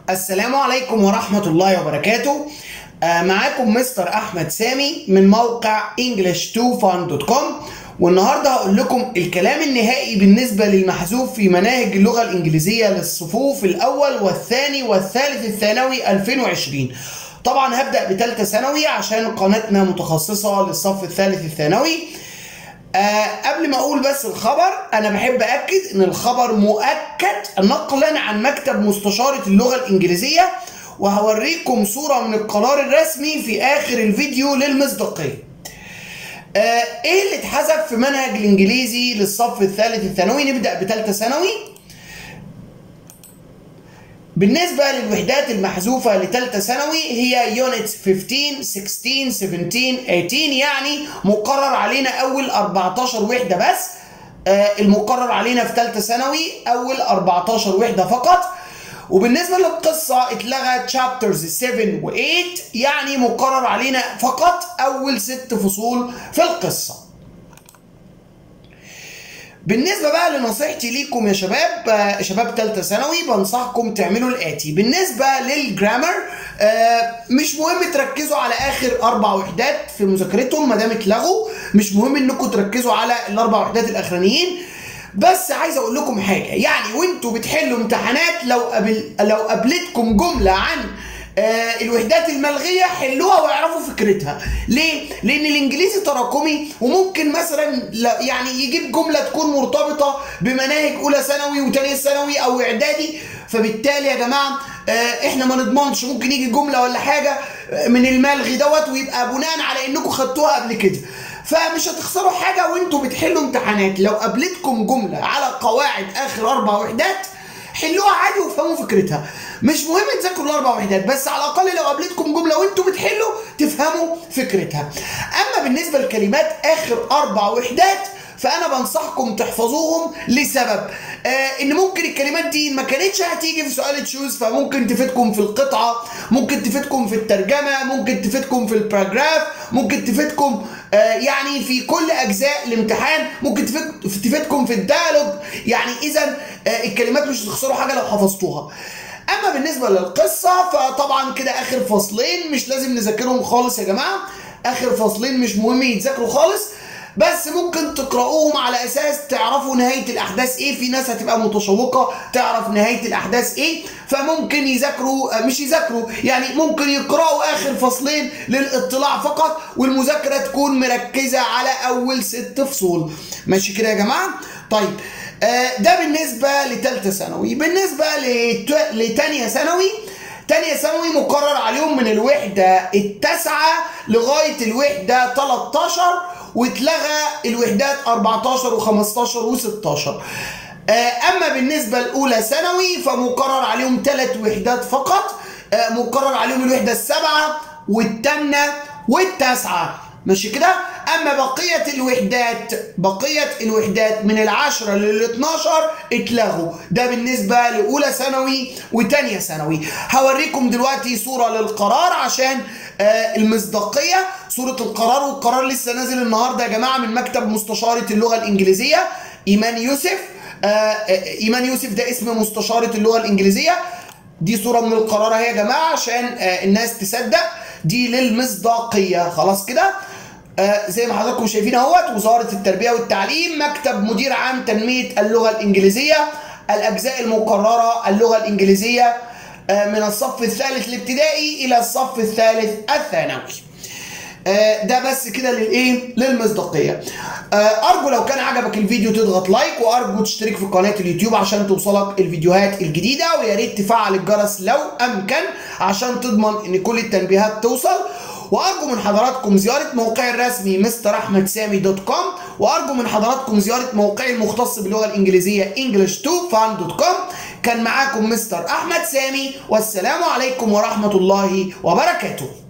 السلام عليكم ورحمة الله وبركاته آه، معاكم مستر أحمد سامي من موقع english2fun.com والنهاردة هقول لكم الكلام النهائي بالنسبة للمحذوف في مناهج اللغة الإنجليزية للصفوف الأول والثاني والثالث الثانوي 2020 طبعا هبدأ بثالثة ثانوي عشان قناتنا متخصصة للصف الثالث الثانوي آه قبل ما اقول بس الخبر انا بحب اكد ان الخبر مؤكد نقلا عن مكتب مستشارة اللغة الانجليزية وهوريكم صورة من القرار الرسمي في اخر الفيديو للمصداقية آه ايه اللي اتحذف في منهج الانجليزي للصف الثالث الثانوي نبدأ بثالثة ثانوي بالنسبة للوحدات المحذوفة لثالثة ثانوي هي يونتس 15 16 17 18 يعني مقرر علينا أول 14 وحدة بس آه المقرر علينا في ثالثة ثانوي أول 14 وحدة فقط وبالنسبة للقصة اتلغى chapters 7 و 8 يعني مقرر علينا فقط أول ست فصول في القصة بالنسبة بقى لنصيحتي ليكم يا شباب آه، شباب تالتة ثانوي بنصحكم تعملوا الآتي بالنسبة للجرامر آه، مش مهم تركزوا على آخر أربع وحدات في مذاكرتهم ما دام اتلغوا مش مهم إنكم تركزوا على الأربع وحدات الأخرانيين بس عايز اقول لكم حاجه يعني وانتوا بتحلوا امتحانات لو قابل لو قابلتكم جمله عن آه الوحدات الملغيه حلوها واعرفوا فكرتها ليه لان الانجليزي تراكمي وممكن مثلا لا- يعني يجيب جمله تكون مرتبطه بمناهج اولى ثانوي وثانيه ثانوي او اعدادي فبالتالي يا جماعه آه احنا ما نضمنش ممكن يجي جمله ولا حاجه آه، من الملغي دوت ويبقى بناء على انكم خدتوها قبل كده فمش هتخسروا حاجه وانتوا بتحلوا امتحانات لو قابلتكم جمله على قواعد اخر اربع وحدات حلوها عادي وافهموا فكرتها مش مهم تذاكروا الاربع وحدات بس على الاقل لو قابلتكم جمله وانتوا بتحلوا تفهموا فكرتها اما بالنسبه لكلمات اخر اربع وحدات فانا بنصحكم تحفظوهم لسبب آه ان ممكن الكلمات دي ما كانتش هتيجي في سؤال تشوز فممكن تفيدكم في القطعه ممكن تفيدكم في الترجمه ممكن تفيدكم في الباراجراف ممكن تفيدكم آه يعني في كل اجزاء الامتحان ممكن تفيد تفيدكم في الديالوج يعني اذا آه الكلمات مش هتخسروا حاجه لو حفظتوها اما بالنسبه للقصه فطبعا كده اخر فصلين مش لازم نذاكرهم خالص يا جماعه اخر فصلين مش مهم يتذاكروا خالص بس ممكن تقرأوهم على أساس تعرفوا نهاية الأحداث إيه في ناس هتبقى متشوقة تعرف نهاية الأحداث إيه فممكن يذاكروا آه، مش يذاكروا يعني ممكن يقرأوا آخر فصلين للاطلاع فقط والمذاكرة تكون مركزة على أول ست فصول ماشي كده يا جماعة طيب آه، ده بالنسبة لتالتة ثانوي بالنسبة لت- لتانية ثانوي تانية ثانوي مقرر عليهم من الوحدة التاسعة لغاية الوحدة 13 واتلغى الوحدات 14 و15 و16 اما بالنسبة الاولى ثانوي فمقرر عليهم ثلاث وحدات فقط آه، مقرر عليهم الوحدة السابعة والثامنة والتاسعة ماشي كده اما بقيه الوحدات بقيه الوحدات من العشرة لل 12 اتلغوا ده بالنسبه لاولى ثانوي وتانية ثانوي هوريكم دلوقتي صوره للقرار عشان آه المصداقيه صوره القرار والقرار لسه نازل النهارده يا جماعه من مكتب مستشاره اللغه الانجليزيه ايمان يوسف آه آه، ايمان يوسف ده اسم مستشاره اللغه الانجليزيه دي صورة من القرار اهي يا جماعة عشان آه، الناس تصدق دي للمصداقية خلاص كده آه، زي ما حضراتكم شايفين اهوت وزارة التربية والتعليم مكتب مدير عام تنمية اللغة الإنجليزية الأجزاء المقررة اللغة الإنجليزية آه، من الصف الثالث الابتدائي إلى الصف الثالث الثانوي آه، ده بس كده للايه للمصداقيه آه، ارجو لو كان عجبك الفيديو تضغط لايك وارجو تشترك في قناه اليوتيوب عشان توصلك الفيديوهات الجديده ويا ريت تفعل الجرس لو امكن عشان تضمن ان كل التنبيهات توصل وارجو من حضراتكم زياره موقعي الرسمي مستر احمد سامي دوت كوم وارجو من حضراتكم زياره موقعي المختص باللغه الانجليزيه english2fan.com كان معاكم مستر احمد سامي والسلام عليكم ورحمه الله وبركاته